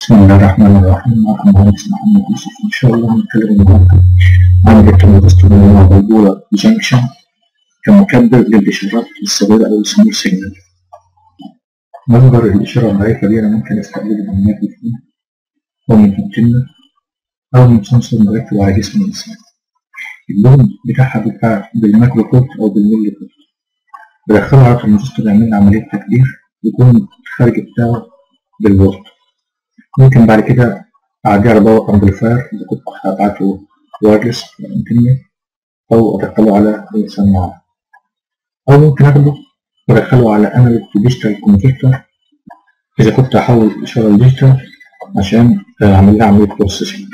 بسم الله الرحمن الرحيم معكم مهندس محمد يوسف إن شاء الله هنتكلم النهاردة عن الكتروميكروسترومية بالبولار جنكشن كمكبر للإشارات الصغيرة أو السمول سيجنال مصدر الإشارة الضعيفة دي أنا ممكن أستخدمها من ميكروفون أو من أنتنة أو من سنسور مركب على جسم الإنسان اللون بتاعها بيبقى بالماكرو كود أو بالميلي كود بدخله على ترانزستور يعمل لي عملية تكبير يكون الخارج بتاعه بالفولت ممكن بعد كده أعديه على باور أمبليفاير إذا كنت هبعته وايرلس أنتنة أو أدخله على سماعة أو ممكن أخده وأدخله على أنالوج ديجيتال كونفرتر إذا كنت هحول الإشارة لديجيتال عشان أعمل لها عملية بروسيسنج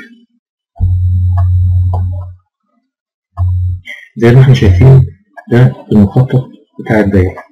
زي ما احنا شايفين ده المخطط بتاع الدايرة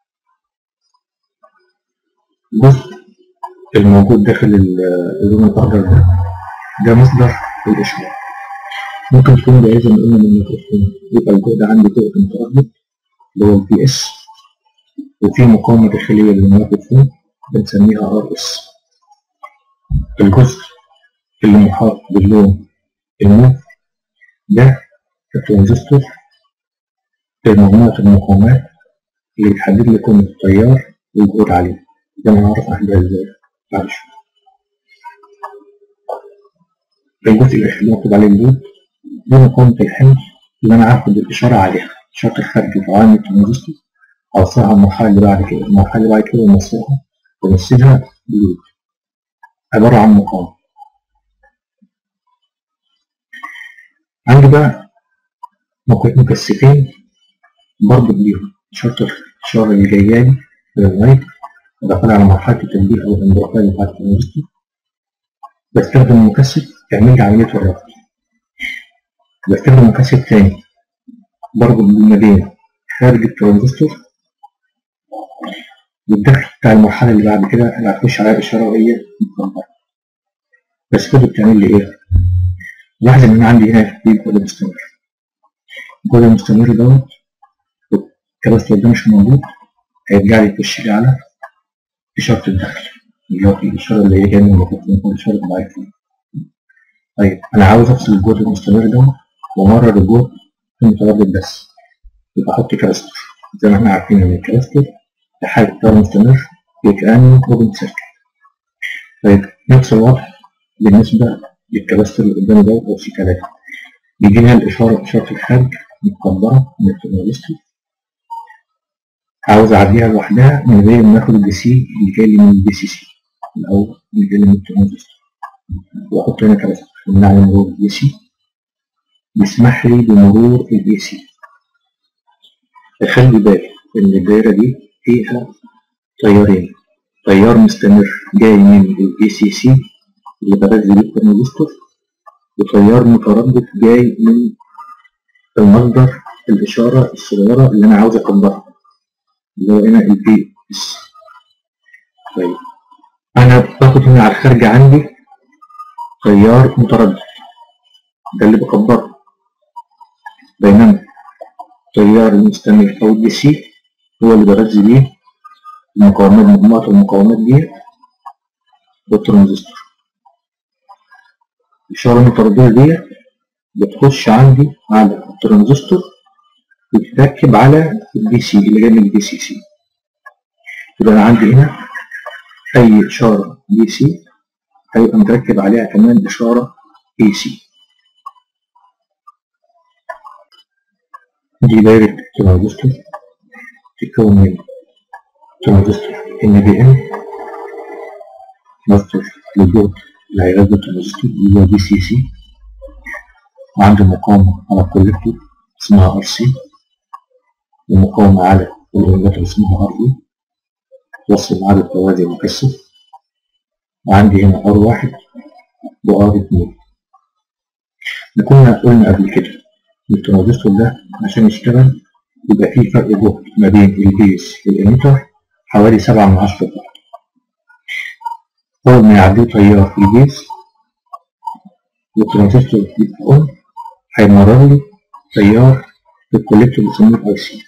الجزء الموجود داخل اللون الأخضر ده ده مصدر الإشارة ممكن تكون ده زي ما قلنا من الميكروفون يبقى الجهد عندي جهد متردد اللي هو البي اس وفي مقاومة داخلية للميكروفون بنسميها ار اس الجزء اللي محاط باللون الموف ده الترانزستور مجموعة المقاومات اللي بتحدد لي قيمة التيار والجهد عليه ده انا هعرف احددها ازاي بعد شوية الجزء اللي مكتوب عليه اللود ده مقاومة الحمل اللي انا هاخد الاشارة عليها اشارة الخارج في عوامل الترانزستور اوصلها المرحلة اللي بعد كده المرحلة اللي بعد كده بنوصلها بنسيبها بلود عبارة عن مقاومة عندي بقى مكثفين بربط بيهم شرط الإشارة اللي جاية لي في المايك ودخلها على مرحلة التنبيه أو الانبرافية بتاعت الترانزستور بستخدم مكثف يعمل لي عملية الربط بستخدم مكثف تاني بربط ما بين خارج الترانزستور والدخل بتاع المرحلة اللي بعد كده اللي هتخش عليها إشارة وهي مكبرة بس كده بتعمل لي إيه؟ لاحظ إن أنا عندي هنا في جهد مستمر الجهد المستمر دوت الكباستور ده مش موجود هيرجع لي يخش لي على إشارة الدخل اللي هو الإشارة اللي هي جاية من الميكروفون أو الإشارة الضعيفة طيب أنا عاوز أفصل الجهد المستمر ده وأمرر الجهد المتردد بس يبقى أحط كباستور زي ما إحنا عارفين إن الكباستور في حالة تيار مستمر كأنه اوبن سيركت طيب نفس الوضع بالنسبة للكباستور اللي قدامي ده أو سي 3 بيجي لها الإشارة إشارة الخارج متكبرة من الترانزستور عاوز أعديها لوحدها من غير ما آخد الدي سي اللي جاي لي من الدي سي سي الأول اللي جاي لي من الترانزستور وأحط هنا كباستور نعمل مرور الدي سي بيسمح لي بمرور الدي سي خلي بالك إن الدايرة دي فيها تيارين تيار مستمر جاي من الدي سي سي اللي بغذي بيه الترانزستور وتيار متردد جاي من المصدر الإشارة الصغيرة اللي أنا عاوز أكبرها اللي هو هنا البي اس طيب أنا باخد هنا على الخارج عندي تيار متردد ده اللي بكبره بينما التيار المستمر أو الدي سي هو اللي بغذي بيه المقاومات مجموعة المقاومات دي والترانزستور الإشارة المترددة دي بتخش عندي على الترانزستور وتتركب على الدي سي اللي جاي من الدي سي سي يبقى أنا عندي هنا أي إشارة دي سي هيبقى متركب عليها كمان إشارة اي سي دي دايرة الترانزستور تتكون من ترانزستور ان بي ام مصدر للجهد اللي هيغذي الترانزستور اللي هو دي سي سي وعنده مقاومة على الكوليكتور اسمها ار سي ومقاومة على الانفرتر اسمها ار اي توصل معاه بالتوازي مكثف وعندي هنا ار واحد وار اتنين كنا قلنا قبل كده الترانزستور ده عشان يشتغل يبقى فيه فرق جهد ما بين البيس والإميتر حوالي سبعة من عشرة ضغط أول ما يعديه تيار في البيس والترانزستور يبقى أون هيمرر لي تيار في الكوليكتور اللي بيسموه الأي سي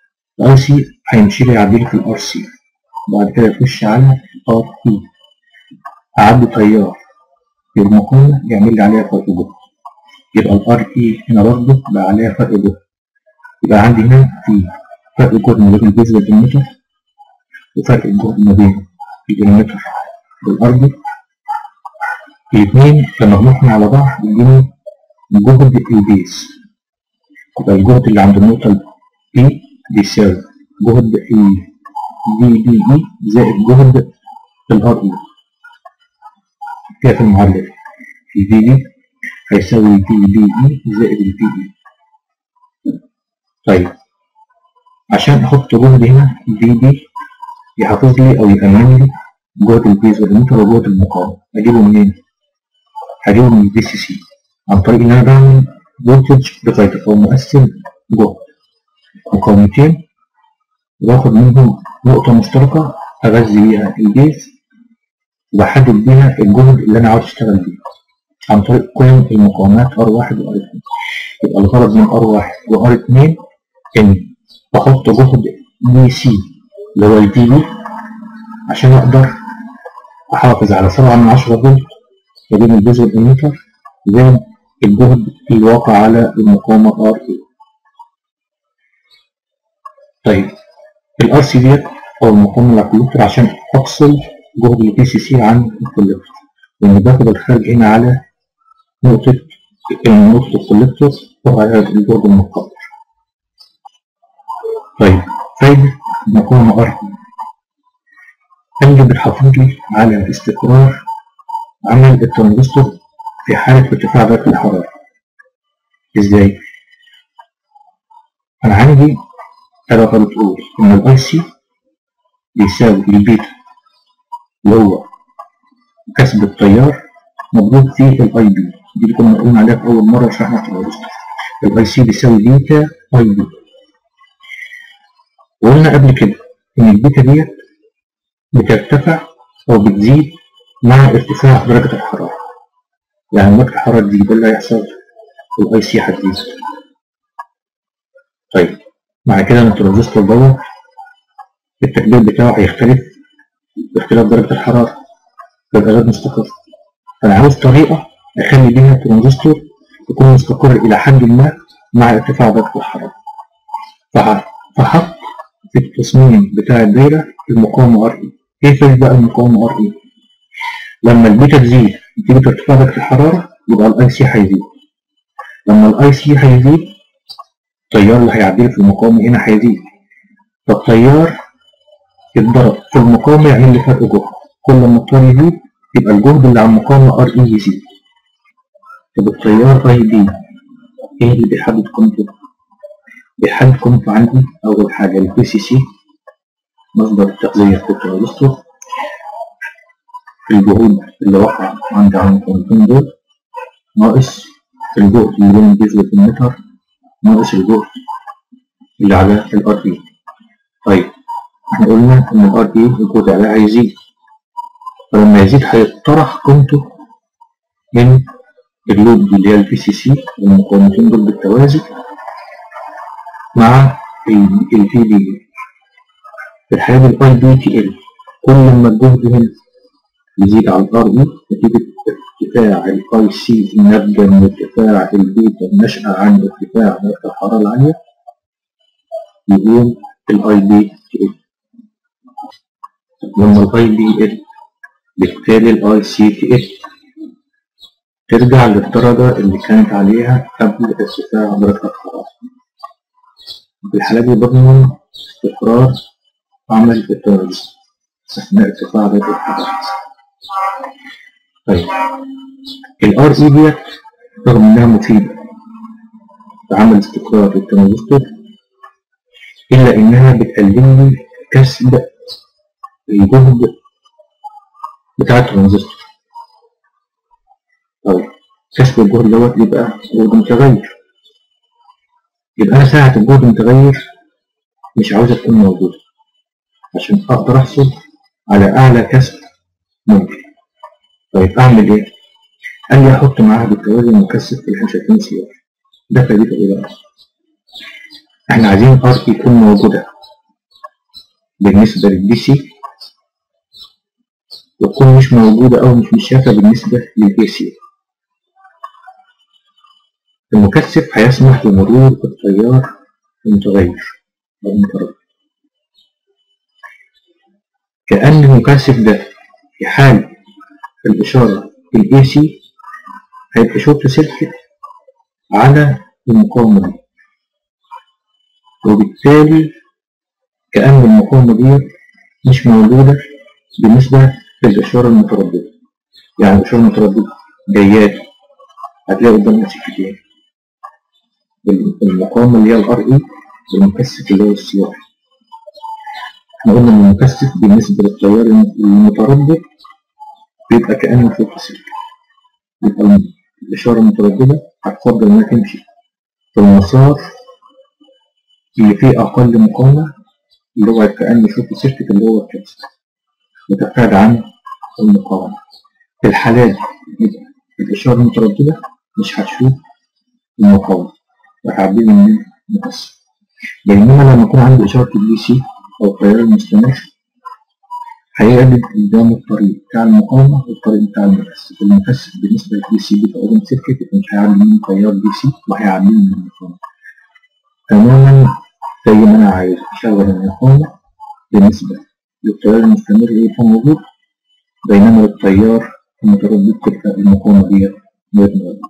الأي سي هيمشي لي يعدي لي في الار سي بعد كده يخش على ار اي أعدي تيار في المقاومة يعمل لي عليها فرق جهد يبقى الار اي هنا برضه بقى عليها فرق جهد يبقى عندي هنا في فرق جهد ما بين الجزء والإميتر وفرق الجهد ما بين الإميتر والأرضي الاثنين لما اجمعهم على بعض يديني جهد البيس يبقى الجهد اللي عند النقطة P بيساوي جهد ال VDE زائد جهد ال RE كده في المعادلة ال VD هيساوي VDE زائد ال PE طيب عشان احط جهد هنا VD يحافظ لي او يأمن لي جهد البيز والمتر وجهد المقاومة اجيبه منين؟ هجيبه من البي سي سي عن طريق ان انا بعمل فولتج ديفايدر او مقسم جهد مقاومتين واخد منهم نقطة مشتركة أغذي بيها البيز وبحدد بيها الجهد اللي أنا عاوز أشتغل بيه عن طريق قيم المقاومات R1 و R2 يبقى الغرض من R1 و R2 إن بحط جهد دي سي اللي هو الدي بي عشان أقدر أحافظ على 7 من 10 فولت ما بين البيز والإميتر زائد الجهد اللي واقع على المقاومة ار اي طيب الار سي ديت او المقاومة اللي على الكوليكتور عشان افصل جهد البي سي سي عن الكوليكتور لان باخد الخارج هنا على نقطة نقطة الكوليكتور وعلى الجهد المقدر طيب فايدة المقاومة ار اي قال لي بتحافظ لي على استقرار عمل الترانزستور في حالة ارتفاع درجة الحرارة ازاي؟ أنا عندي علاقة بتقول إن الأي سي بيساوي البيتا اللي هو كسب التيار مضروب في الاي بي دي اللي كنا قلنا عليها في أول مرة شرحنا الترانزستور الاي سي بيساوي بيتا اي بي وقلنا قبل كده إن البيتا ديت بترتفع أو بتزيد مع ارتفاع درجة الحرارة يعني درجة الحرارة تزيد ده اللي هيحصل الاي سي هتزيد طيب مع كده الترانزستور دوت التكبير بتاعه هيختلف باختلاف درجة الحرارة يبقى غير مستقر فأنا عاوز طريقة أخلي بيها الترانزستور يكون مستقر إلى حد ما مع ارتفاع درجة الحرارة فحط في التصميم بتاع الدايرة المقاومة ار اي كيف بقى المقاومة ار اي لما البيتا تزيد نتيجة ارتفاع درجة الحرارة يبقى الاي سي هيزيد لما الاي سي هيزيد التيار اللي هيعدي في المقاومة هنا هيزيد فالتيار يتضرب في المقاومة يعمل لي فرق جهد كل ما التيار يزيد يبقى الجهد اللي على المقاومة ار اي يزيد طب التيار اي دي ايه اللي بيحدد قيمته؟ بيحدد قيمته عندي أول حاجة البي سي سي مصدر التغذية في الترانزستور الجهود اللي وقع عندي على المقاومتين دول ناقص الجهد اللي بين الجزء والمتر ناقص الجهد اللي على الار اي طيب احنا قلنا ان الار اي الجهد عليها هيزيد فلما يزيد هيطرح قيمته من اللود اللي هي البي سي سي والمقاومتين دول بالتوازي مع الفي دي في الحالة الاي بي تي ال كل ما الجهد هنا يزيد على الار اي نتيجة ارتفاع الاي سي الناتجة من ارتفاع البيتا الناشئة عن ارتفاع درجة الحرارة العالية يقوم الاي بي تي ال لما الاي بي ال بالتالي الاي سي تي ال ترجع للدرجة اللي كانت عليها قبل ارتفاع درجة الحرارة في الحالة دي بضمن استقرار عمل التوازن أثناء ارتفاع درجة الحرارة طيب الار اي ديت رغم انها مفيدة في عمل استقرار للترانزستور الا انها بتقلل لي كسب الجهد بتاع الترانزستور طيب كسب الجهد دوت يبقى جهد متغير يبقى انا ساعة الجهد متغير مش عاوزها تكون موجودة عشان اقدر احصل على اعلى كسب ممكن طيب اعمل ايه؟ قال لي احط معاها بالتوازي مكثف في الحشتين سيار ده فائدته ايه بقى؟ احنا عايزين ار يكون موجودة بالنسبة للدي سي وتكون مش موجودة أو مش متشافة بالنسبة للإي سي المكثف هيسمح بمرور التيار المتغير أو المتردد كأن المكثف ده في حال الإشارة ال AC هيبقى شورت سيركت على المقاومة دي وبالتالي كأن المقاومة دي مش موجودة بالنسبة للإشارة المترددة يعني الإشارة المترددة جايات هتلاقي قدامنا سكتين المقاومة اللي هي الار اي والمكثف اللي هو السي ار احنا قلنا ان المكثف بالنسبة للتيار المتردد بيبقى كأنه فوق سلك يبقى الإشارة المترددة هتفضل إنها تمشي في المسار اللي فيه أقل مقاومة اللي هو كأنه شوف سيركت اللي هو الكبس وتبتعد عن المقاومة في الحالات دي الإشارة المترددة مش هتشوف المقاومة وهتعدي من المكثف بينما لما يكون عندي إشارة الدي سي أو التيار المستمر هيقلب قدام الطريق بتاع المقاومة والطريق بتاع المكثف المكثف بالنسبة للدي سي بيبقى اوبن سيركت يبقى مش هيعدي منه تيار دي سي وهيعدي من المقاومة تماما زي ما أنا عايز أشغل المقاومة بالنسبة للتيار المستمر اللي يكون موجود بينما التيار المتردد تبقى المقاومة دي غير موجودة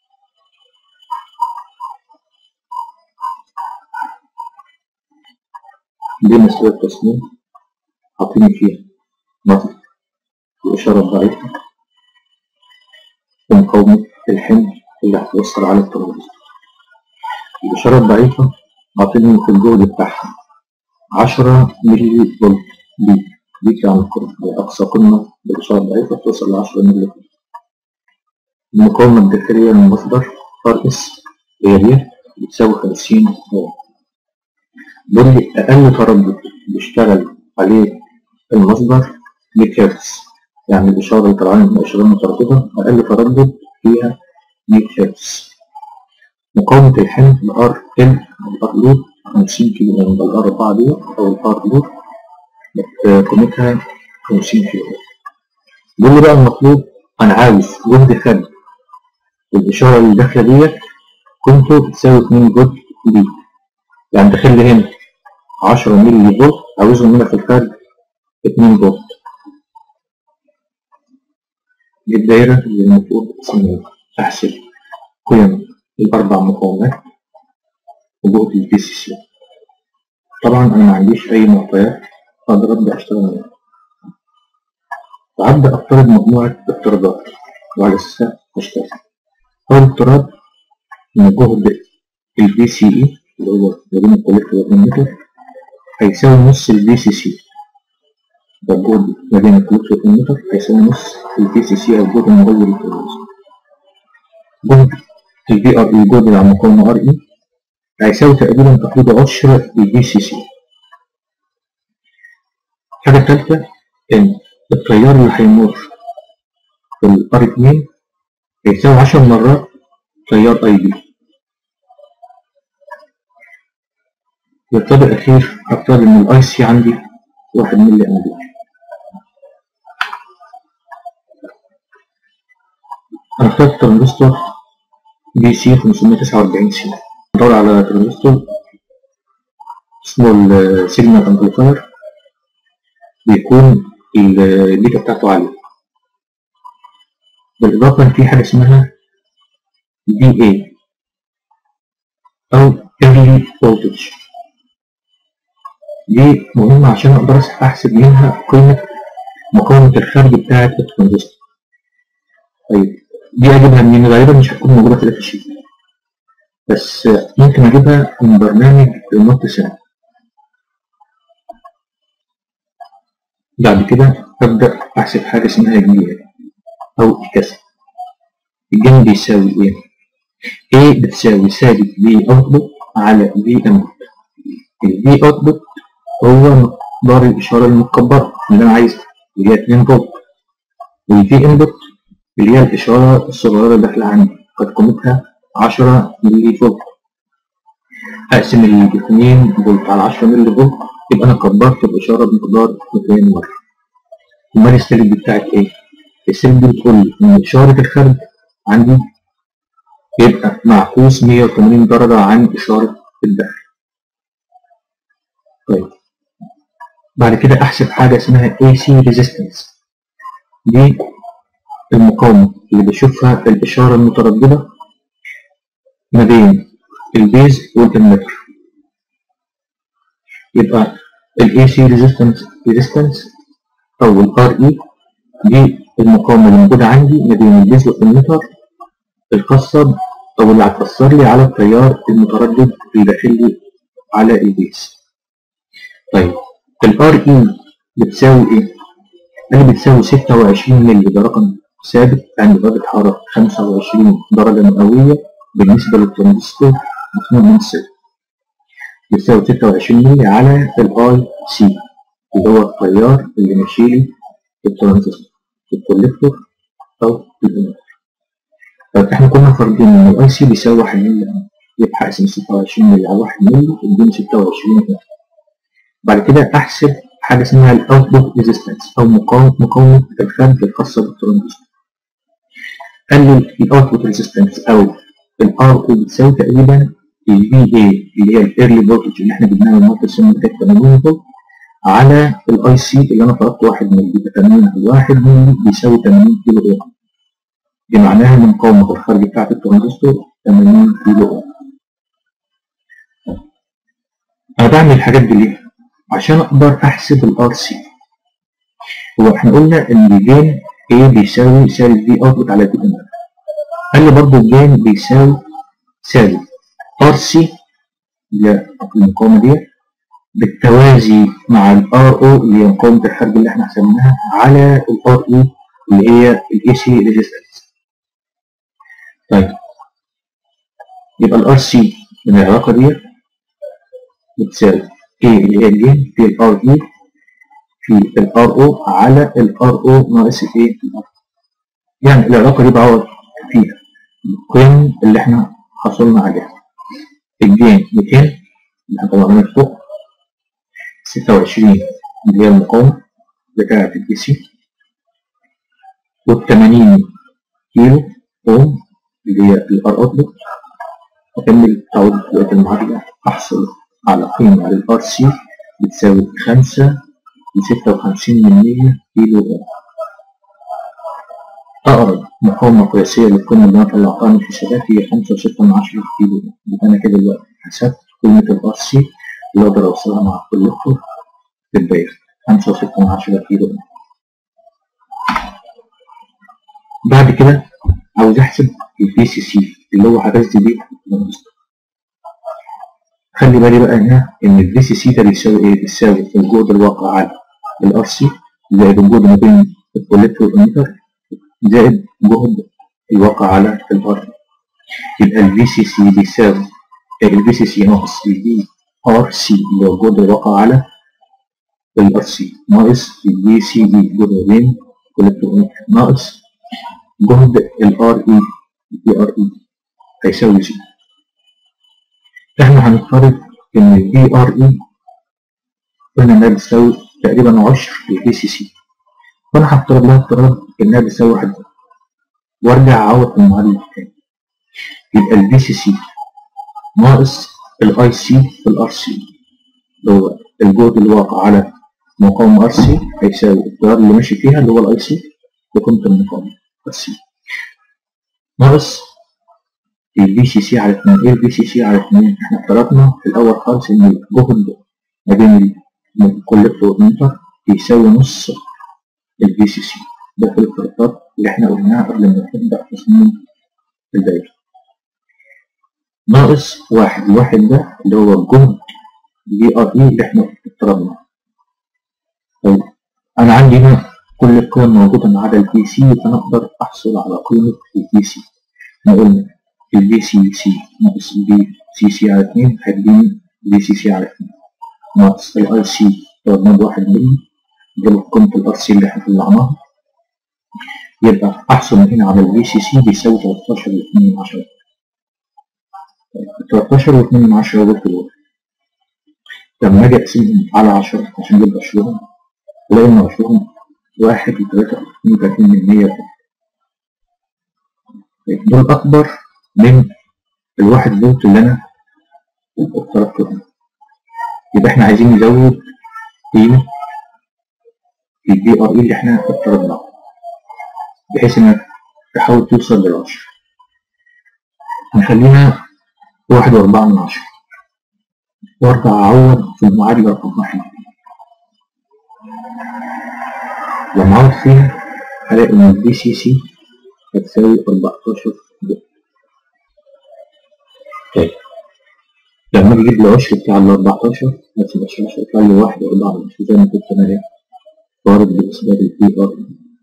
دي مسألة تصميم حاطين فيها نقط الإشارة الضعيفة ومقاومة الحمل اللي هتوصل على الترابيزة الإشارة الضعيفة عاطيني في الجهد بتاعها 10 ملي فولت بيك بيك يعني القرب هي أقصى قمة بالإشارة الضعيفة بتوصل ل 10 ملي فولت المقاومة الداخلية للمصدر ار اس هي دي بتساوي 50 اوم دول لي أقل تردد بيشتغل عليه المصدر 100 هرتز يعني الإشارة اللي طالعة من الإشارة المترددة أقل تردد فيها 100 هرتز مقاومة الحمل الار ال الار لود 50 كيلو اوم ده الار 4 دي أو الار لود قيمتها 50 كيلو اوم دول بقى المطلوب أنا عاوز جهد خارج الإشارة اللي داخلة ديت قيمته بتساوي 2 جهد دي يعني داخل لي هنا 10 مللي فولت عاوزهم هنا في الخارج 2 فولت دي الدايرة اللي المفروض أحسب قيم الأربع مقاومات وجهد البي سي سي طبعا أنا ما عنديش أي معطيات أقدر أبدأ أشتغل منها فأبدأ أفترض مجموعة افتراضات وعلى أساسها أشتغل أول افتراض إن جهد البي سي إي اللي هو ما بين الكوليكتور والإنيتور هيساوي نص البي سي سي ده الجهد ما بين الكوليكتور والإنيتور هيساوي نص البي سي سي أو الجهد المغير للتوازن جهد البي ار اي جهد على المقاومة ار اي هيساوي تقريبا تقريبا عشر البي سي سي الحاجة التالتة إن التيار اللي هيمر في الار 2 هيساوي 10 مرات تيار اي بي والطابق الأخير هفترض إن الأي سي عندي واحد ملي أمبير أنا اخترت ترانزستور بي سي 549 سي بدور على ترانزستور اسمه السيجنال امبليفاير بيكون البيتا بتاعته عالية بالإضافة إن في حاجة اسمها دي اي أو early voltage دي مهمة عشان أقدر أحسب منها قيمة مقاومة الخارج بتاعة الترانزستور طيب دي أجيبها منين غالبا مش هتكون موجودة في الشيت بس ممكن أجيبها من برنامج النوت سنة بعد كده أبدأ أحسب حاجة اسمها جي أو الكسر الجيم بيساوي إيه؟ A بتساوي سالب V أوتبوت على V إنبوت ال V أوتبوت هو مقدار الإشارة المكبرة اللي أنا عايزها اللي هي 2 فولت وال V إنبوت اللي هي الإشارة الصغيرة اللي داخلة عندي قد قيمتها 10 ملي فولت أقسم ال 2 فولت على 10 ملي فولت يبقى أنا كبرت الإشارة بمقدار 200 مرة امال السالب دي بتاعت ايه؟ السالب دي بتقول لي ان اشاره الخارج عندي يبقى معكوس 180 درجه عن اشاره الداخل طيب بعد كده احسب حاجه اسمها AC resistance دي المقاومه اللي بشوفها الاشاره المتردده ما بين البيز والاميتر يبقى ال AC resistance resistance او ال RE دي المقاومة اللي موجودة عندي ما بين البيز والاميتر الخاصة او اللي هتأثر لي على التيار المتردد اللي داخل لي على البيز طيب ال RE بتساوي ايه؟ قال بتساوي 26 مللي ده رقم ثابت عند درجة حرارة 25 درجة مئوية بالنسبة للترانزستور مصنوع من الصفر يساوي 26 مللي على الاي سي اللي هو التيار اللي ماشي لي في الترانزستور في الكوليكتور او في الانرتر طيب احنا كنا فارضين ان الاي سي بيساوي 1 مللي يبقى اقسم 26 مللي على 1 مللي يديني 26 مللي بعد كده احسب حاجه اسمها الاوتبوت ريزيستنس او مقاومه مقاومه الخارج الخاصه بالترانزستور قال لي الاوتبوت ريزيستنس او الار او بتساوي تقريبا الفي اي اللي هي الايرلي فولتج اللي احنا جبناها من ماركت سن كانت 80 فولت على الاي سي اللي انا طلبت 1 مللي يبقى 80 على 1 مللي بيساوي 80 كيلو اوم دي معناها ان مقاومه الخارج بتاعت الترانزستور 80 كيلو اوم انا بعمل الحاجات دي ليه؟ عشان اقدر احسب الار سي هو احنا قلنا ان الجين A بيساوي سالب في اوتبوت على في انر قال لي برضه الجين بيساوي سالب ار سي اللي هي المقاومه دي بالتوازي مع الار او اللي هي مقاومه الخارج اللي احنا حسبناها على الار اي اللي هي الاي سي ريزيستنس طيب يبقى الار سي من العلاقه دي بتساوي A اللي هي الجين في الار اي في الار او على الار او ناقص الايه يعني العلاقه دي بعوض فيها القيم اللي احنا حصلنا عليها الجين 200 اللي احنا طلعناه من فوق 26 اللي هي المقاومه بتاعه الدي سي وال 80 كيلو اوم اللي هي الار اوتبوت اكمل تعوض دلوقتي المعادله احصل على قيمه للار سي بتساوي 5 لستة وخمسين من مية كيلو أوم أقرب مقاومة قياسية للقيمة اللي أنا طلعتها من الحسابات هي خمسة وستة من عشرة كيلو أوم يبقى أنا كده دلوقتي حسبت قيمة الآر سي اللي أقدر أوصلها مع الكوليكتور في الدايرة خمسة وستة من عشرة كيلو أوم بعد كده عاوز أحسب البي سي سي اللي هو حجزت بيه الترانزستور خلي بالي بقى هنا ان الفي سي سي ده بيساوي ايه؟ بيساوي الجهد الواقع على الار سي زائد الجهد ما بين الكوليكتور والاميتر زائد جهد الواقع على الار يبقى الفي سي سي بيساوي الفي سي سي ناقص الفي ار سي اللي هو الجهد الواقع على الار سي ناقص الفي سي دي الجهد ما بين الكوليكتور والاميتر ناقص جهد الار اي الفي ار اي هيساوي زيرو احنا هنفترض ان البي ار اي قلنا انها بتساوي تقريبا عشر البي سي سي فانا هفترض لها افتراض انها بتساوي واحد وارجع اعوض في المعادله تاني يبقى البي سي سي ناقص الاي سي في الار سي اللي هو الجهد الواقع على مقاومه ار سي هيساوي التيار اللي ماشي فيها اللي هو الاي سي وقيمه المقاومه ار سي ناقص البي سي سي على 2 ايه البي سي سي على 2 احنا افترضنا في الاول خالص ان الجهد ما بين الكوليكتور والميتر يساوي نص البي سي سي ده كل الافتراضات اللي احنا قلناها قبل ما نبدا تصميم الدايره ناقص واحد الواحد ده اللي هو الجهد بي ار اي اللي احنا افترضناه طيب انا عندي هنا كل القيم موجوده ما عدا البي سي فانا اقدر احصل على قيمه البي سي احنا قلنا البي سي سي ناقص البي سي سي على 2 هيديني البي سي سي على 2 ناقص الاي سي ضربناه بواحد ملي جاب قيمة الار سي اللي احنا طلعناها يبقى احصل من هنا على البي سي سي بيساوي 13 و 2 من 10 13 و 2 من 10 دول في الوقت لما اجي اقسمهم على 10 عشان يبقى اشهرهم الاقي ان اشهرهم واحد وتلاتة وتلاتين من مية دول أكبر من الواحد فولت اللي أنا افترضته يبقى احنا عايزين نزود قيمة البي ار اي اللي احنا افترضناه بحيث انك تحاول توصل للعشرة هنخليها واحد وأربعة من عشرة وارجع أعوض في المعادلة رقم واحد لما أعوض فيها هلاقي إن البي سي سي هتساوي أربعتاشر طيب لما أجي أجيب العشر بتاع ال 14 نفس العشر هيطلع لي واحد وأربعة من عشرة زي ما كنت أنا إيه فارض بالنسبة للبي ار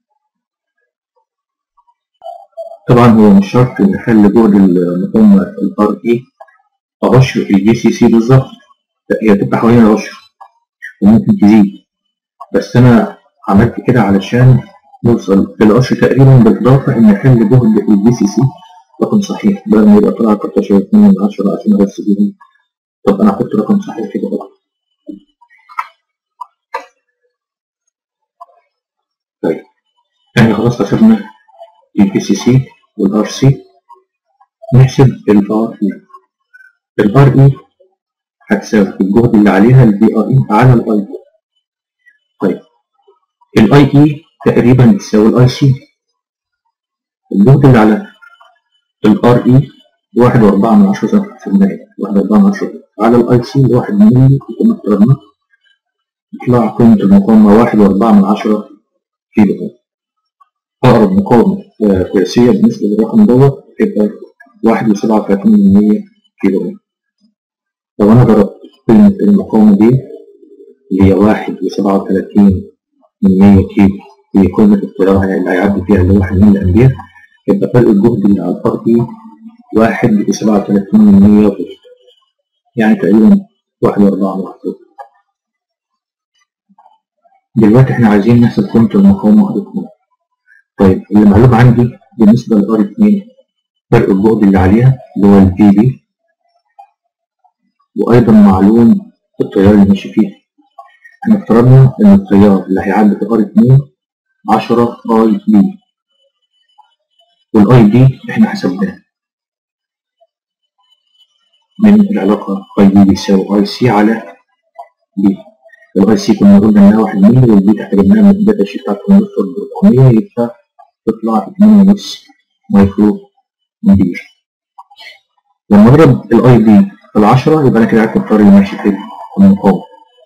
طبعا هو مش شرط نخلي جهد المقاومة الار اي عشر البي سي سي بالظبط لا هي تبقى حوالين العشر وممكن تزيد بس انا عملت كده علشان نوصل للعشر تقريبا بالاضافه ان نخلي جهد البي سي سي رقم صحيح بدل ما يبقى طلع 13 2 من 10 عشان بس بيهم طب انا هحط رقم صحيح كده بقى طيب احنا خلاص حسبنا البي سي سي والار سي نحسب الار اي الار اي هتساوي الجهد اللي عليها البي ار اي على الاي اي طيب الاي اي تقريبا بتساوي الاي سي الجهد اللي على الار اي واحد وأربعة من عشرة سنة في المية واحد وأربعة من عشرة على الاي سي اللي واحد ملي كنا افترضنا يطلع قيمة المقاومة واحد وأربعة من عشرة كيلو أوم أقرب مقاومة قياسية بالنسبة للرقم دوت يبقى واحد وسبعة وتلاتين من مية كيلو أوم لو أنا ضربت قيمة المقاومة دي اللي هي واحد وسبعة وتلاتين من مية كيلو هي قيمة التيار اللي هيعدي فيها اللي هو واحد ملي أمبير يبقى فرق الجهد اللي على الأرض واحد وسبعة وتلاتين من مية فولت يعني تقريبا واحد وأربعة من عشرة دلوقتي احنا عايزين نحسب قيمة المقاومة ار 2 طيب اللي معلوم عندي بالنسبة لار 2 فرق الجهد اللي عليها اللي هو الفي بي وأيضا معلوم التيار اللي ماشي فيها احنا افترضنا إن التيار اللي هيعدي في ار 2 10 اي بي والاي بي احنا حسبناه من العلاقة اي بي بيساوي اي سي على بي الاي سي كنا قلنا انها 1 مللي والبي تحت جبناها من الداتا شيت بتاعت الكمبيوتر ب 400 يبقى تطلع 2.5 مايكرو امبير لما اضرب الاي بي في ال 10 يبقى انا كده عرفت الطريق اللي ماشي في المقاومة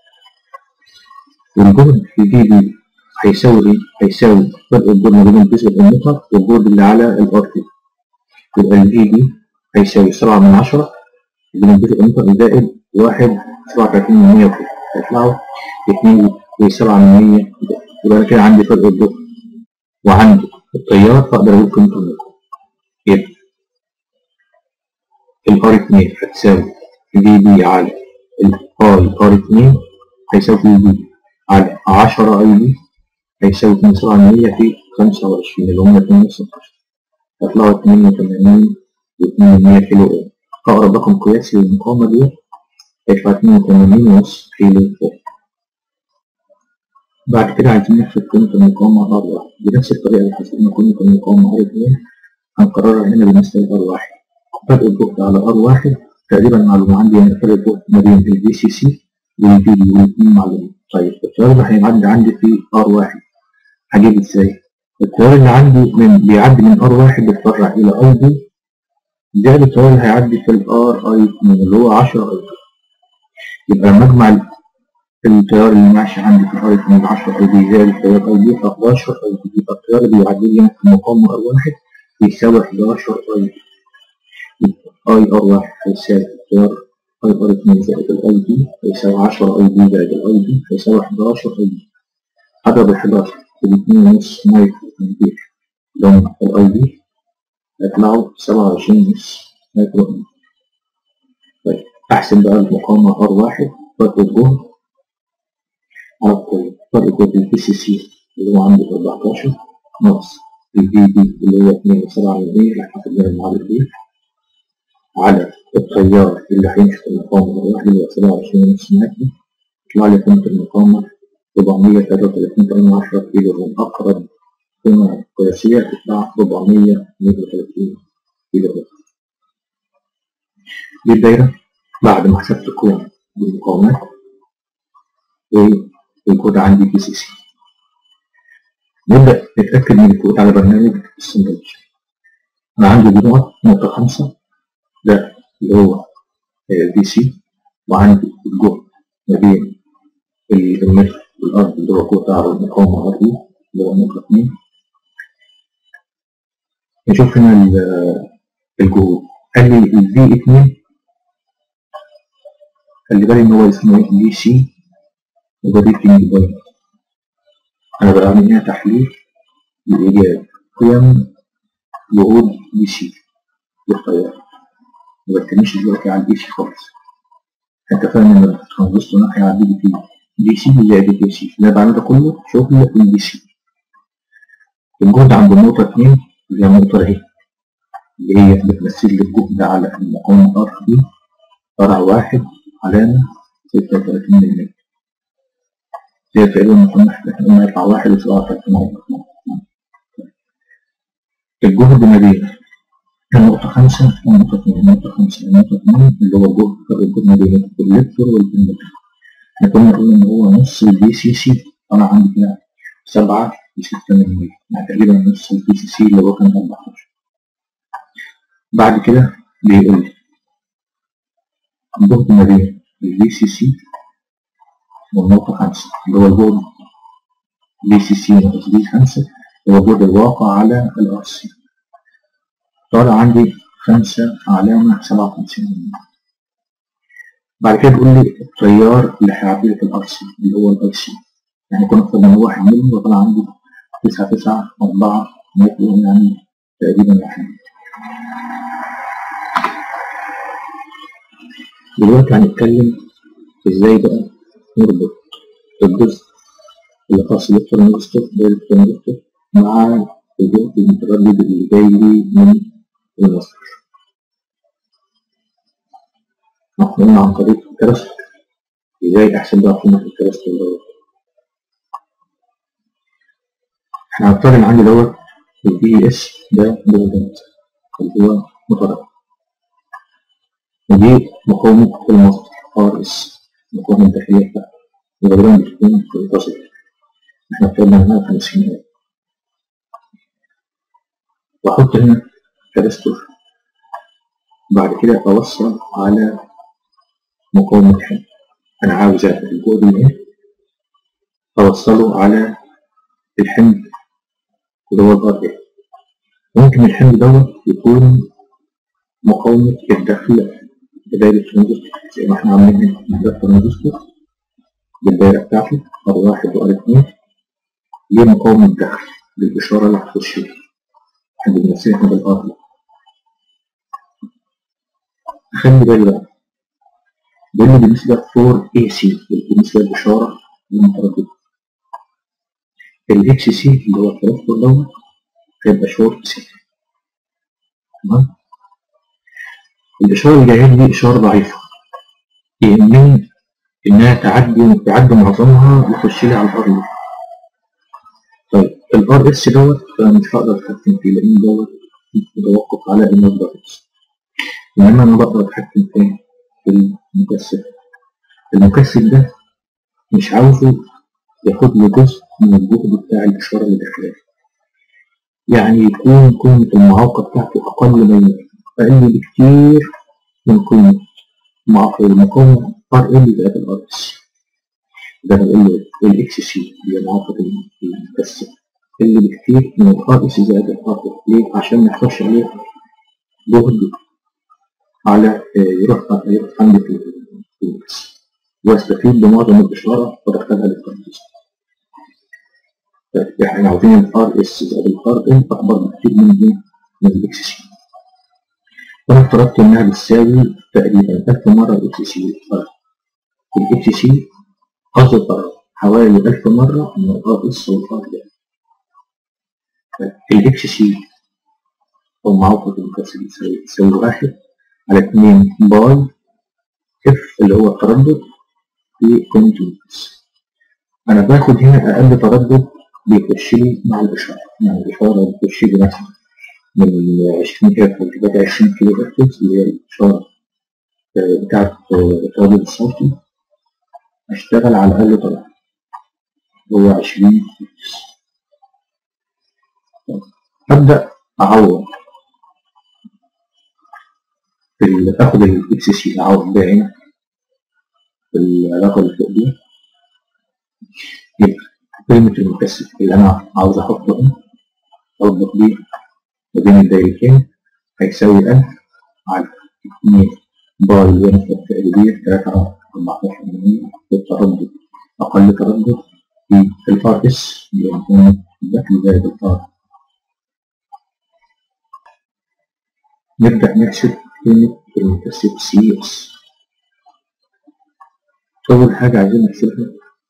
والجهد في في بي هيساوي ايه؟ هيساوي فرق الجهد ما بين الجزء الاميتر والجهد اللي على الار تي يبقى الفي بي هيساوي 7 من 10 بين الجزء الاميتر زائد 1 37 من 100 هيطلعوا 2 و7 من 100 يبقى انا كده عندي فرق الجهد وعندي التيار فاقدر اقول قيمته المقاومة يبقى الار 2 هتساوي في بي على الاي ار 2 هيساوي في بي على 10 اي بي هيساوي 2 7 من 100 في 25 اللي هم 2 16 هيطلعوا 82 و2 كيلو اوم اقرب رقم قياسي للمقاومة دي هيطلع 82 ونص كيلو اوم بعد كده عايزين نحسب قيمة المقاومة ار واحد بنفس الطريقة اللي حسبنا قيمة المقاومة ار 2 هنكررها هنا بالنسبة لار واحد فرق الجهد على ار واحد تقريبا معلومة عندي ان فرق الجهد ما بين البي سي سي والبي دي والاثنين معلومة طيب التيار اللي هيعدي عندي في ار واحد هجيب ازاي؟ التيار اللي عندي من بيعدي من ار واحد بيتفرع الى اي دي زائد التيار اللي هيعدي في الار اي 2 اللي هو 10 اي دي يبقى لما اجمع التيار اللي ماشي عندي في ار 2 ب 10 اي دي زائد التيار اي دي ف 11 اي دي يبقى التيار اللي بيعدي لي في المقاومة ار واحد بيساوي 11 اي دي اي ار واحد هيساوي التيار اي ار 2 زائد الاي دي هيساوي 10 اي دي زائد الاي دي هيساوي 11 اي دي اضرب ال 11 في الاثنين ونص مايكرو امبير اللي هم الاي دي هيطلعوا 27 ونص مايكرو امبير طيب احسب بقى المقاومة ار واحد فرق الجهد على الطريق فرق جهد البي سي سي اللي هو عندي 14 ناقص البي دي اللي هو 2.7 اللي حسبناها المعادلة دي على التيار اللي هيمشي في المقاومة الواحد اللي هو 27 ونص متر يطلع لي قيمة المقاومة 433 كيلو روم أقرب قيمة قياسية تطلع 432 كيلو روم دي الدايرة بعد ما حسبت القيم بالمقاومات والكود عندي بي سي سي نبدأ نتأكد من الكود على برنامج السندوتش أنا عندي دي نقط نقطة خمسة ده اللي هو بي سي وعندي الجهد ما بين المتر والأرض اللي هو قطع المقاومة ار اللي هو نقطة اتنين نشوف هنا الجهود قال لي الفي اتنين خلي بالي إن هو اسمه دي سي وبريتنج بوينت أنا بعمل هنا تحليل لإيجاد قيم جهود دي سي للتيار ما بتكلمش دلوقتي على الاي سي خالص انت فاهم ان الترانزستور ناحية على الدي تي دي سي زائد الدي سي اللي انا بعمله ده كله شغل الدي سي الجهد عند النقطة اتنين اللي هي النقطة اهي اللي هي بتمثل لي الجهد على المقاومة ار دي فرع واحد علامة ستة وتلاتين ملم هي تقريبا المقاومة احنا قلنا يطلع واحد وسبعة وتلاتين الجهد ما بين النقطة خمسة والنقطة اتنين النقطة خمسة والنقطة اتنين اللي هو الجهد فرق الجهد ما بين الكوليكتور والكونكتور احنا كنا قلنا إن هو نص البي سي سي طلع عندي كده سبعة وستة من مية يعني تقريبا نص البي سي سي اللي هو كان 14 بعد كده بيقول لي الجهد ما بين البي سي سي والنقطة خمسة اللي هو الجهد بي سي سي ناقص بي خمسة هو الجهد الواقع على الار سي طالع عندي خمسة علامة سبعة وخمسين بعد كده بيقول لي التيار اللي هيعدي في الار سي اللي هو الاي سي يعني كنا اكتر من واحد منهم وطلع عندي تسعة تسعة أربعة متر يعني تقريبا واحد دلوقتي هنتكلم ازاي بقى نربط الجزء اللي خاص بالترانزستور بالترانزستور مع الجهد المتردد اللي جاي لي من المصدر مفهوم عن طريق الكراسة ازاي احسب بقى قيمة الكراسة دوت احنا هنفترض ان عندي دوت البي اس ده ديفيدنت اللي هو متردد ودي مقاومة المصدر ار اس المقاومة الداخلية بتاعته غالبا بتكون في التصل احنا افترضنا انها 50 هنا واحط هنا كبستور بعد كده اوصل على مقاومة حمل انا عاوز اخد الجهد من هنا اوصله على الحمل اللي هو الار ممكن الحمل دوت يكون مقاومة الداخل بداية الترانزستور زي ما احنا عاملين هنا ده الترانزستور بالدايرة بتاعته ار واحد وار اتنين ليه مقاومة دخل بالإشارة اللي هتخش لها احنا بنمثلها بالار خلي بالي بقى بيقول لي بالنسبة فور اي سي بالنسبة للإشارة المترددة الاكس سي اللي هو الترانزستور دوت هيبقى شورت سيت تمام الإشارة اللي جاية لي دي إشارة ضعيفة يهمني إنها تعدي تعدي معظمها يخش لي على الأر طيب الار اس دوت فأنا مش هقدر أتحكم فيه لأن دوت متوقف على المصدر اس إنما أنا بقدر أتحكم فين في المكثف المكثف ده مش عاوزه ياخد لي جزء من الجهد بتاع الإشارة اللي داخلها يعني يكون قيمة المعوقة بتاعته أقل من أقل بكتير من قيمة المقاومة ار ال زائد الار اس ده بقول له الاكس سي اللي هي معوقة المكثف اللي بكتير من الار اس زائد الار ليه؟ عشان ما يحصلش عليه جهد على يروح يروح عندي في المكثف واستفيد بمعظم الإشارة وادخلها للترانزستور احنا عاوزين الار اس زائد الار ال اكبر بكتير من ايه؟ من الاكس سي وانا افترضت انها بتساوي تقريبا 1000 مره الاكس سي الاكس سي اصغر حوالي 1000 مره من الار اس والار ال الاكس سي او معوقة المكثف بتساوي تساوي واحد على 2 باي اف اللي هو التردد في قيمة المكثف أنا باخد هنا أقل تردد بيخش لي مع الإشارة مع الإشارة بتخش لي مثلا من 20 هرتز لغاية 20 كيلو هرتز اللي هي الإشارة آه، بتاعت آه، التردد الصوتي أشتغل على أقل تردد هو 20 هرتز أبدأ أعوض في ال- آخد الإكس سي أعوض بيها هنا في العلاقة اللي فوق دي يبقى قيمة المكثف اللي أنا عاوز أحطه هنا أربط بيه ما بين الدايرتين هيساوي 1000 على 2 باي ونسبة تقريبية 3 14 مليون والتردد أقل تردد في الار اس اللي هيكون الدخل زائد الار نبدأ نحسب قيمة المكثف سي اس أول حاجة عايزين نحسبها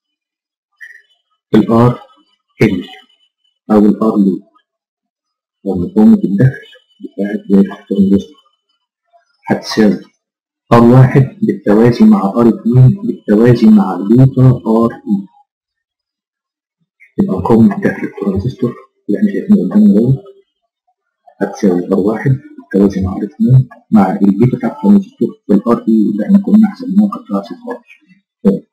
الار ال أو الار لود أو مقاومة الدخل بتاعت دايرة الترانزستور هتساوي ار واحد بالتوازي مع ار اتنين بالتوازي مع بيتا ار اي يبقى مقاومة دخل الترانزستور اللي احنا شايفينه قدامنا دوت هتساوي ار واحد بالتوازي مع ار اتنين مع البيتا بتاع الترانزستور والار اي اللي احنا كنا حسبناها كانت طلعت 16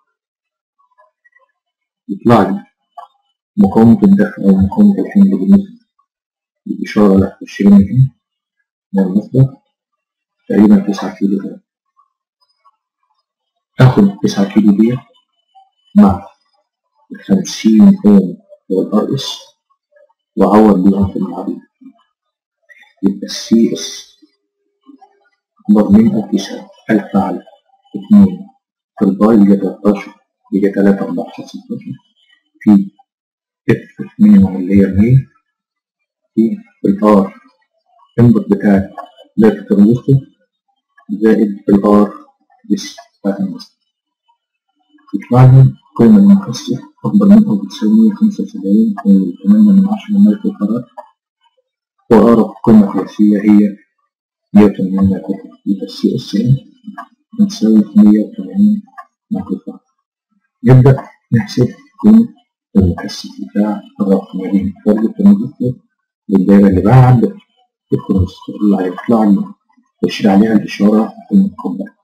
يطلع لي مقاومة الدفع أو مقاومة الحمل بالنسبة للإشارة اللي هتخش لنا هنا من المصدر تقريبا 9 كيلو جرام آخد 9 كيلو دي مع 50 أوم والار اس وأعوض بيهم في المعادلة يبقى السي اس أكبر من أو تساوي 1000 على 2 في الباي اللي هي 13 اللي هي 3 14 16 في اف مينيموم اللي هي 100 في الار انبوت بتاعت داتا الترانزستور زائد الار بس بتاعت المصدر يطلع لي قيمة المكثف أكبر من أو بتساوي 175 وثمانية من عشرة مايكرو فاراد وأقرب قيمة قياسية هي 180 مايكرو فاراد يبقى السي اس ام بتساوي 180 مايكرو فاراد نبدأ نحسب قيمة المكثف بتاع الرقم ما بين فرد الترانزستور والدايرة اللي بعد الترانزستور اللي هيطلع لي يشير عليها الإشارة المقابلة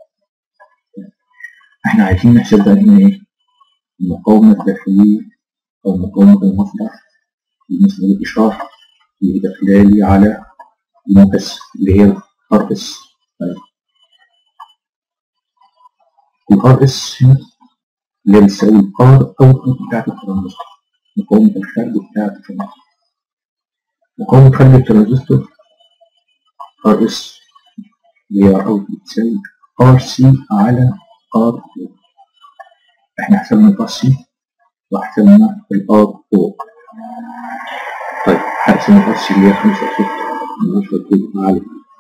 احنا عايزين نحسب بقى هنا ايه المقاومة الداخلية أو مقاومة المصدر بالنسبة للإشارة اللي داخلالي على المكثف اللي هي الار اس الار اس هنا اللي هي بتساوي الار اوتبوت بتاعت الترانزستور مقاومة الخارج بتاعت الترانزستور مقاومة خارج الترانزستور ار اس اللي هي اوتبوت بتساوي ار سي على ار احنا حسبنا الار سي وحسبنا الار او طيب هقسم الار سي اللي هي 5 6 من 10 كيلو معلم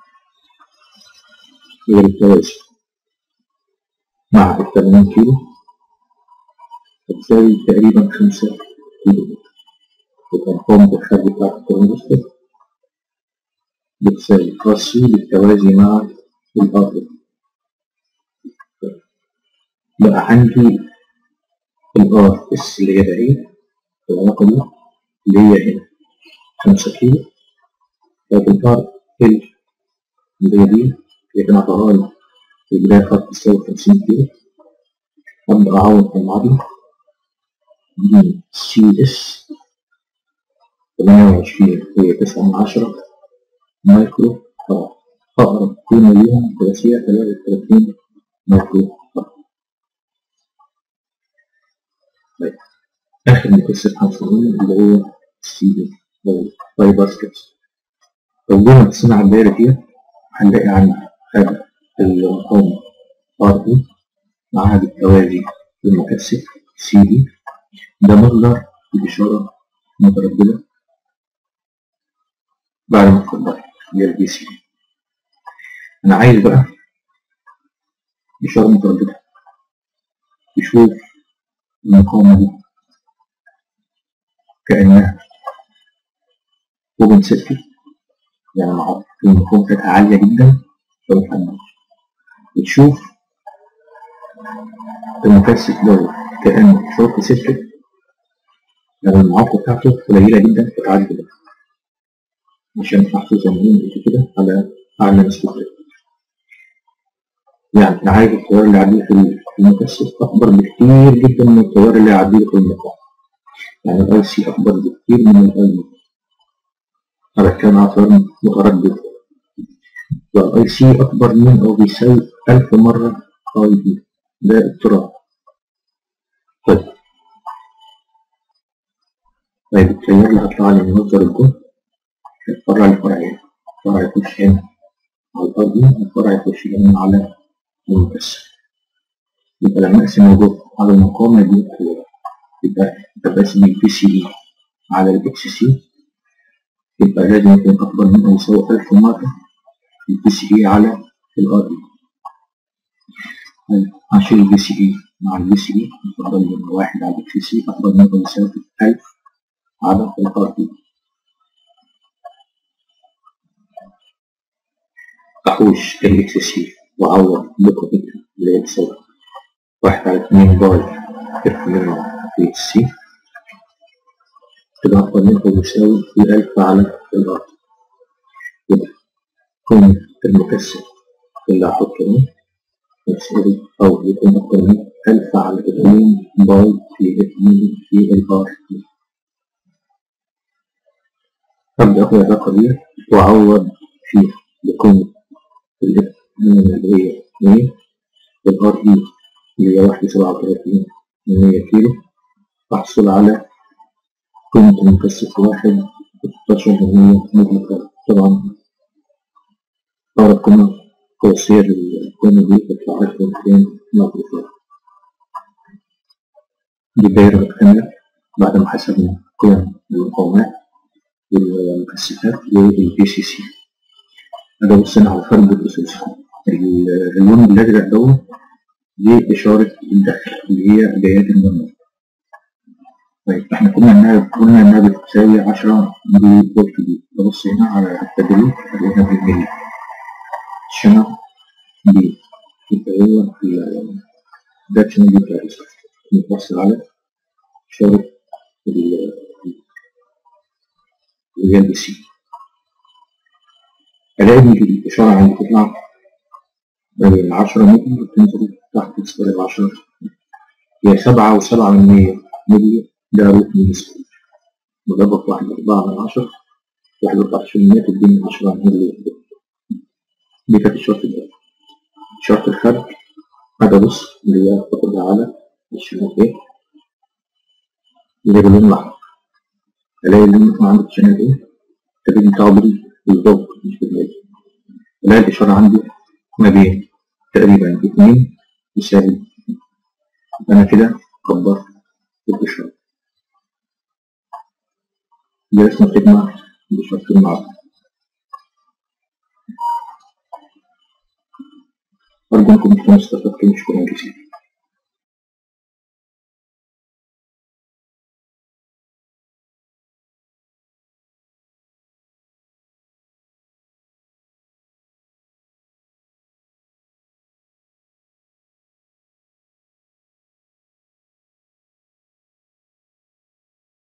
هي بالتوازي مع ال 80 كيلو بتساوي تقريبا 5 كيلو يبقى مقاومة الخارج بتاعت الترانزستور بتساوي ار سي بالتوازي مع الار بقى عندي الار اس اللي هي بعيد العلاقة دي اللي هي هنا 5 كيلو طيب الار ال اللي هي دي اللي كان عطاها لي في البداية كانت تساوي 50 كيلو أبدأ أعوض في المعادلة دي سي اس 28 هي 9 من 10 مايكرو فراد أقرب قيمة ليهم قياسية 33 مايكرو فراد طيب آخر مكثف هنصممه اللي هو السي دي أو باي باسكتس لو جينا بصينا على الدايرة دي هنلاقي عندنا هذا المقاومة ار اي معاها بالتوازي المكثف سي دي ده مصدر الإشارة مترددة بعد ما تكبر اللي هي البي سي أنا عايز بقى إشارة مترددة تشوف المقاومة دي كأنها اوبن سيركت يعني مع المقاومة بتاعتها عالية جدا فمتحملش وتشوف المكثف دوت كأن شورت سيركت لو المعادلة بتاعته قليلة جدا فتعدي كده عشان أحفظ زمانين كده على أعلى نسبة يعني أنا عايز التيار اللي يعدي في المكثف أكبر بكتير جدا من التيار اللي يعدي في المقام يعني الاي سي أكبر بكتير من الاي أنا بتكلم على تيار متردد والاي سي أكبر من أو بيساوي ألف مرة اي بي ده اضطراب طيب طيب التيار اللي هيطلع لي من مصدر الجهد هيتفرع لفرعين فرع يخش هنا على الأرض والفرع يخش هنا على المكثف يبقى لما أقسم الجهد على المقاومة دي القوة يبقى بقسم البي سي إي على الإكس سي يبقى لازم يكون أكبر من أو يساوي ألف مرة البي سي إي على الأر إي هشيل البي سي إي مع البي سي إي يفضل يبقى واحد على الإكس سي أكبر من أو يساوي ألف على الأر إي أحوش الإكس سي وأعوض بقيمتها اللي هي بتساوي واحد على اتنين باي اف منها في سي تبقى أكبر من أو يساوي الألف على الأرض يبقى قيمة المكثف اللي هحطه هنا يساوي أو يكون أكبر من ألف على اتنين باي في اتنين في الآر أبدأ أخذ العلاقة دي وأعوض فيها بقيمة الإف اللي هي 2 الآر إي اللي هي واحد سبعة وتلاتين من مية كيلو أحصل على قيمة المكثف واحد ستاشر من مية مغلقة طبعا أقرب قيمة قياسية للقيمة دي تطلع ألف ومتين مغلقة دي دايرة مكتملة بعد ما حسبنا قيم المقاومات والمكثفات والبي سي سي هذا بصينا على فرد الأسس اللون الأزرق دوت دي إشارة الدخل اللي هي جايات المرمى طيب احنا قلنا انها قلنا انها بتساوي 10 ملي فولت دي ببص هنا على التدريج هلاقيها بالملي الشنط دي يبقى هو ده الشنط دي بتاع الإسقاط بنبص على إشارة اللي هي البي سي ألاقي الإشارة عندي تطلع من 10 ملي وتنزل تحت تساوي 10 هي سبعة وسبعة من مية ملي ده روت من السكوت مضربة في واحد أربعة من عشرة واحد وأربعتاشر من مية تديني عشرة ملي دي كانت الشرط ده الشرط الخارج هذا بص اللي هي باخدها على الشمال ايه اللي باللون الأحمر ألاقي اللون الأحمر عندي الشمال ايه التبديل بتاعه بالضبط مش بالليل ألاقي الإشارة عندي ما بين تقريبا اتنين يساوي أنا كده كبرت الإشارة دي رسمة تجمع بشرط المعروف أرجو أنكم تكونوا استفدتم شكرا جزيلا